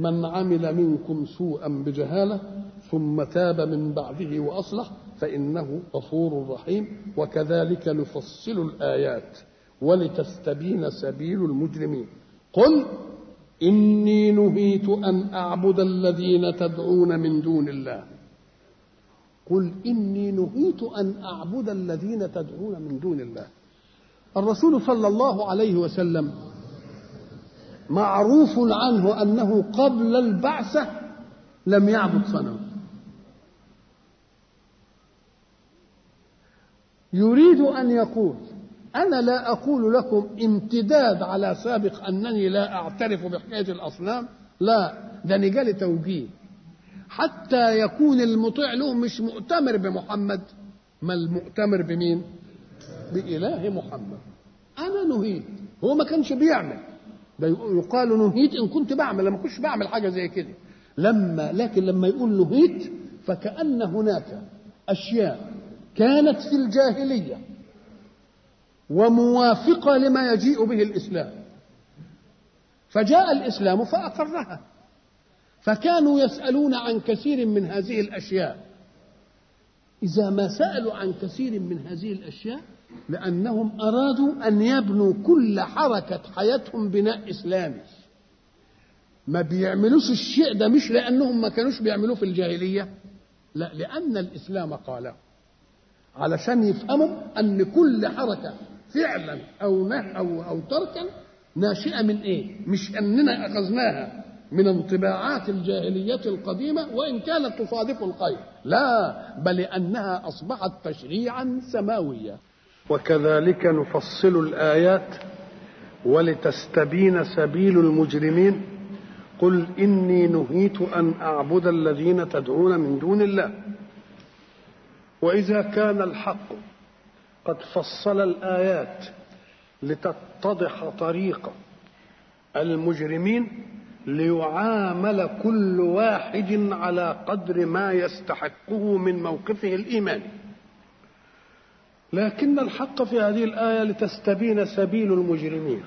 من عمل منكم سوءا بجهاله ثم تاب من بعده واصلح فانه غفور رحيم وكذلك نفصل الايات ولتستبين سبيل المجرمين قل اني نهيت ان اعبد الذين تدعون من دون الله قل اني نهيت ان اعبد الذين تدعون من دون الله الرسول صلى الله عليه وسلم معروف عنه انه قبل البعثه لم يعبد صنم يريد ان يقول انا لا اقول لكم امتداد على سابق انني لا اعترف بحكايه الاصنام لا ده نجال توجيه حتى يكون المطيع له مش مؤتمر بمحمد ما المؤتمر بمين بإله محمد أنا نهيت هو ما كانش بيعمل ده يقال نهيت إن كنت بعمل لما كنتش بعمل حاجة زي كده لما لكن لما يقول نهيت فكأن هناك أشياء كانت في الجاهلية وموافقة لما يجيء به الإسلام فجاء الإسلام فأقرها فكانوا يسألون عن كثير من هذه الأشياء إذا ما سألوا عن كثير من هذه الأشياء لأنهم أرادوا أن يبنوا كل حركة حياتهم بناء إسلامي ما بيعملوش الشيء ده مش لأنهم ما كانوش بيعملوه في الجاهلية لا لأن الإسلام قاله علشان يفهموا أن كل حركة فعلا أو نه أو أو تركا ناشئة من إيه؟ مش أننا أخذناها من انطباعات الجاهلية القديمة وإن كانت تصادف الخير لا بل أنها أصبحت تشريعا سماويا وكذلك نفصل الآيات ولتستبين سبيل المجرمين قل إني نهيت أن أعبد الذين تدعون من دون الله وإذا كان الحق قد فصل الآيات لتتضح طريق المجرمين ليعامل كل واحد على قدر ما يستحقه من موقفه الايماني لكن الحق في هذه الايه لتستبين سبيل المجرمين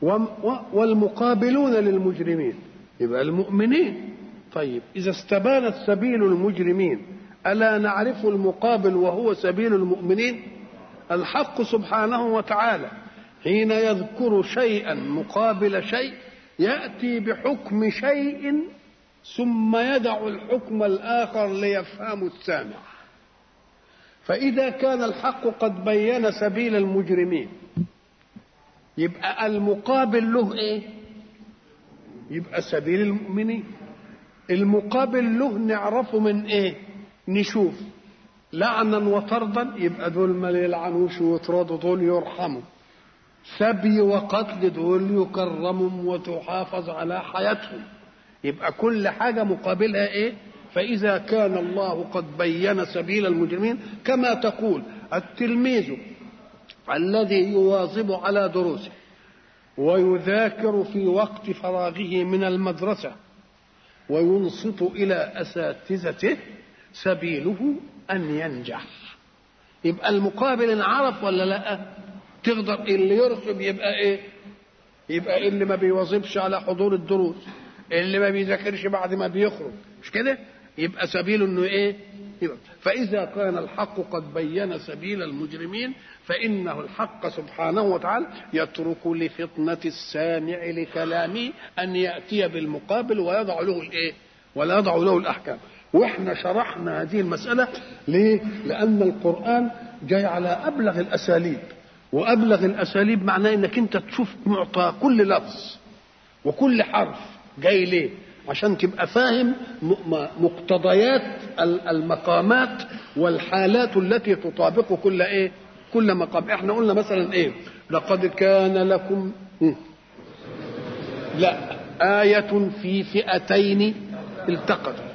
والمقابلون للمجرمين يبقى المؤمنين طيب اذا استبانت سبيل المجرمين الا نعرف المقابل وهو سبيل المؤمنين الحق سبحانه وتعالى حين يذكر شيئا مقابل شيء ياتي بحكم شيء ثم يدع الحكم الاخر ليفهم السامع فاذا كان الحق قد بين سبيل المجرمين يبقى المقابل له ايه يبقى سبيل المؤمنين المقابل له نعرفه من ايه نشوف لعنا وطردا يبقى دول ما يلعنوش ويطردوا دول يرحموا سبي وقتل دول يكرموا وتحافظ على حياتهم يبقى كل حاجة مقابلها ايه فإذا كان الله قد بين سبيل المجرمين كما تقول التلميذ الذي يواظب على دروسه ويذاكر في وقت فراغه من المدرسة وينصت إلى أساتذته سبيله أن ينجح يبقى المقابل انعرف ولا لا تقدر اللي يرسم يبقى ايه يبقى اللي ما بيواظبش على حضور الدروس اللي ما بيذاكرش بعد ما بيخرج مش كده يبقى سبيله انه ايه يبقى فاذا كان الحق قد بين سبيل المجرمين فانه الحق سبحانه وتعالى يترك لفطنه السامع لكلامه ان ياتي بالمقابل ويضع له الايه ولا يضع له الاحكام واحنا شرحنا هذه المساله ليه لان القران جاي على ابلغ الاساليب وابلغ الاساليب معناه انك انت تشوف معطى كل لفظ وكل حرف جاي ليه عشان تبقى فاهم مقتضيات المقامات والحالات التي تطابق كل ايه كل مقام احنا قلنا مثلا ايه لقد كان لكم لا آية في فئتين التقتا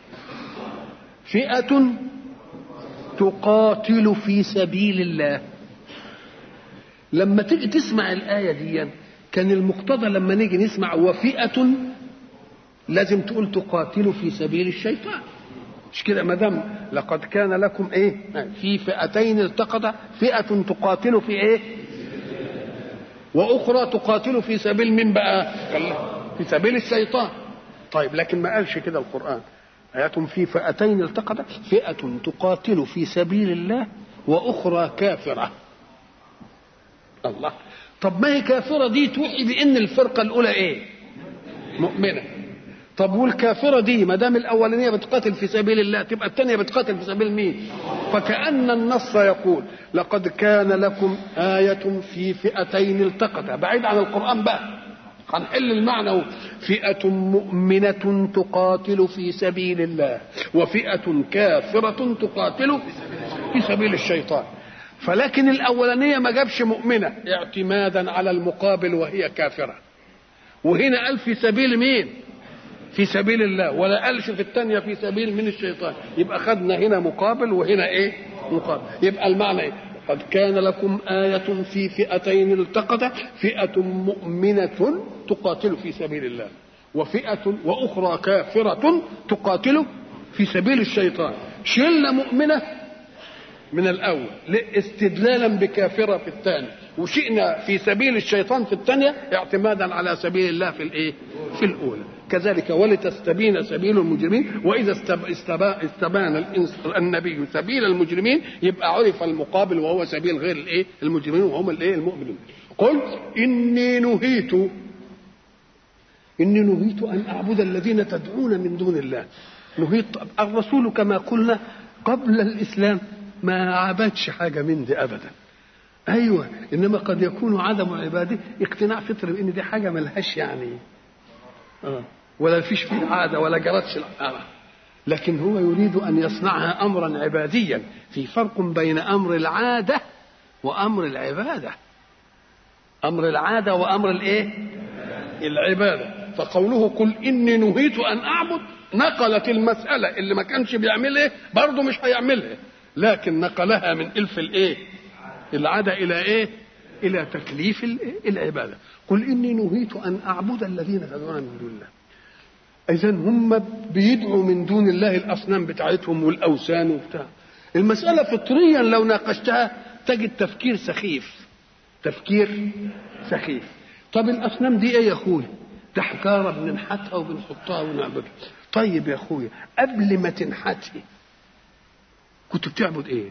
فئة تقاتل في سبيل الله لما تيجي تسمع الآية دي كان المقتضى لما نيجي نسمع وفئة لازم تقول تقاتلوا في سبيل الشيطان مش كده ما دام لقد كان لكم ايه في فئتين التقطا فئة تقاتل في ايه واخرى تقاتل في سبيل من بقى في سبيل الشيطان طيب لكن ما قالش كده القرآن آيات في فئتين التقتا فئة تقاتل في سبيل الله وأخرى كافرة الله طب ما هي كافرة دي توحي بأن الفرقة الأولى إيه مؤمنة طب والكافرة دي ما دام الأولانية بتقاتل في سبيل الله تبقى الثانية بتقاتل في سبيل مين؟ فكأن النص يقول لقد كان لكم آية في فئتين التقتا بعيد عن القرآن بقى هنحل المعنى فئة مؤمنة تقاتل في سبيل الله وفئة كافرة تقاتل في سبيل الشيطان فلكن الأولانية ما جابش مؤمنة اعتمادا على المقابل وهي كافرة وهنا قال في سبيل مين في سبيل الله ولا قالش في الثانية في سبيل من الشيطان يبقى خدنا هنا مقابل وهنا ايه مقابل يبقى المعنى ايه قد كان لكم آية في فئتين التقتا فئة مؤمنة تقاتل في سبيل الله وفئة وأخرى كافرة تقاتل في سبيل الشيطان شلة مؤمنة من الأول استدلالا بكافرة في الثاني وشئنا في سبيل الشيطان في الثانية اعتمادا على سبيل الله في الإيه؟ في الأولى كذلك ولتستبين سبيل المجرمين وإذا استبان النبي سبيل المجرمين يبقى عرف المقابل وهو سبيل غير الإيه؟ المجرمين وهم الإيه؟ المؤمنين قل إني نهيت إني نهيت أن أعبد الذين تدعون من دون الله نهيت الرسول كما قلنا قبل الإسلام ما عبدش حاجة من دي أبدا أيوة إنما قد يكون عدم عباده اقتناع فطري بأن دي حاجة ملهاش يعني آه. ولا فيش فيه عادة ولا جرتش العادة لكن هو يريد أن يصنعها أمرا عباديا في فرق بين أمر العادة وأمر العبادة أمر العادة وأمر الإيه العبادة فقوله قل إني نهيت أن أعبد نقلت المسألة اللي ما كانش بيعملها برضه مش هيعملها لكن نقلها من الف الايه العاده الى ايه الى تكليف العباده قل اني نهيت ان اعبد الذين تدعون من دون الله اذا هم بيدعوا من دون الله الاصنام بتاعتهم والاوثان وبتاع المساله فطريا لو ناقشتها تجد تفكير سخيف تفكير سخيف طب الاصنام دي ايه يا اخويا ده حجاره بننحتها وبنحطها ونعبدها طيب يا اخويا قبل ما تنحتي كنت بتعبد ايه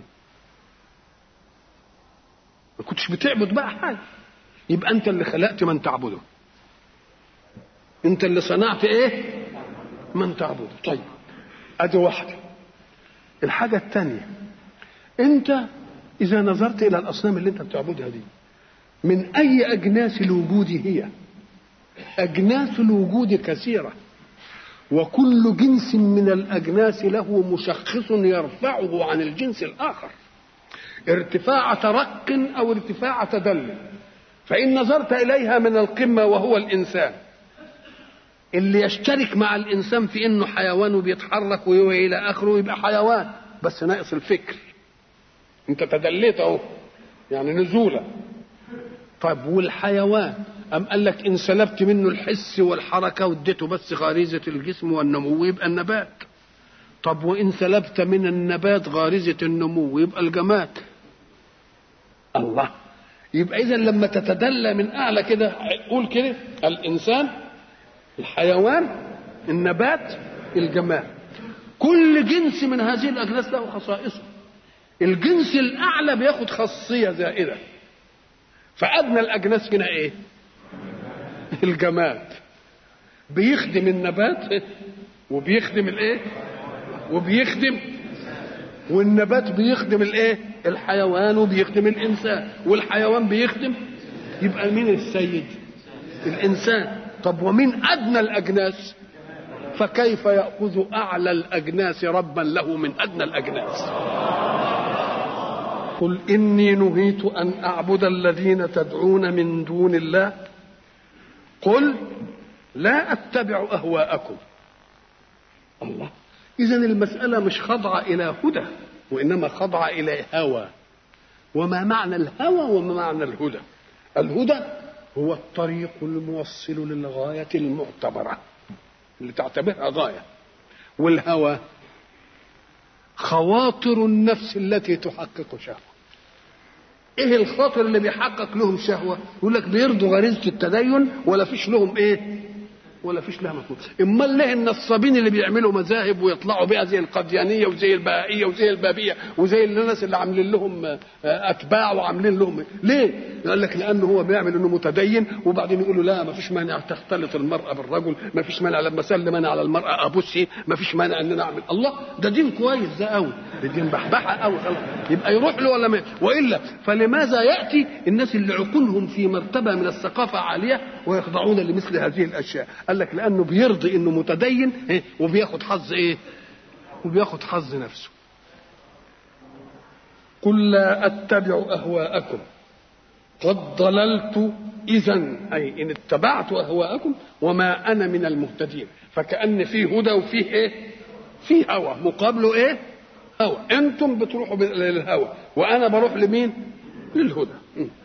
ما كنتش بتعبد بقى حاجه يبقى انت اللي خلقت من تعبده انت اللي صنعت ايه من تعبده طيب ادي واحده الحاجه الثانيه انت اذا نظرت الى الاصنام اللي انت بتعبدها دي من اي اجناس الوجود هي اجناس الوجود كثيره وكل جنس من الاجناس له مشخص يرفعه عن الجنس الاخر ارتفاع ترق او ارتفاع تدل فان نظرت اليها من القمه وهو الانسان اللي يشترك مع الانسان في انه حيوان وبيتحرك والى اخره يبقى حيوان بس ناقص الفكر انت تدليت اهو يعني نزولا طيب والحيوان أم قال لك إن سلبت منه الحس والحركة واديته بس غريزة الجسم والنمو يبقى النبات طب وإن سلبت من النبات غريزة النمو يبقى الجماد الله يبقى إذا لما تتدلى من أعلى كده قول كده الإنسان الحيوان النبات الجماد كل جنس من هذه الأجناس له خصائصه الجنس الأعلى بياخد خاصية زائدة فأدنى الأجناس هنا إيه؟ الجماد بيخدم النبات وبيخدم الايه وبيخدم والنبات بيخدم الايه الحيوان وبيخدم الانسان والحيوان بيخدم يبقى مين السيد الانسان طب ومين ادنى الاجناس فكيف ياخذ اعلى الاجناس ربا له من ادنى الاجناس قل اني نهيت ان اعبد الذين تدعون من دون الله قل لا اتبع اهواءكم الله اذا المساله مش خاضعه الى هدى وانما خاضعه الى هوى وما معنى الهوى وما معنى الهدى الهدى هو الطريق الموصل للغايه المعتبره اللي تعتبرها غايه والهوى خواطر النفس التي تحقق شهوه ايه الخاطر اللي بيحقق لهم شهوه يقول لك بيرضوا غريزه التدين ولا فيش لهم ايه ولا فيش لها مفهوم امال ليه النصابين اللي بيعملوا مذاهب ويطلعوا بها زي القديانيه وزي البهائيه وزي البابيه وزي الناس اللي عاملين لهم آه، اتباع وعاملين لهم ليه؟ قال لك لانه هو بيعمل انه متدين وبعدين يقولوا لا ما فيش مانع تختلط المراه بالرجل ما فيش مانع لما اسلم انا على المراه ابوسي ما فيش مانع ان انا اعمل الله ده دين كويس ده قوي ده دين بحبحه قوي خلاص يبقى يروح له ولا ما والا فلماذا ياتي الناس اللي عقولهم في مرتبه من الثقافه عاليه ويخضعون لمثل هذه الاشياء قال لك لانه بيرضي انه متدين إيه؟ وبياخد حظ ايه وبياخد حظ نفسه قل لا اتبع اهواءكم قد ضللت اذا اي ان اتبعت اهواءكم وما انا من المهتدين فكان فيه هدى وفيه ايه فيه هوى مقابله ايه هوى انتم بتروحوا للهوى وانا بروح لمين للهدى م.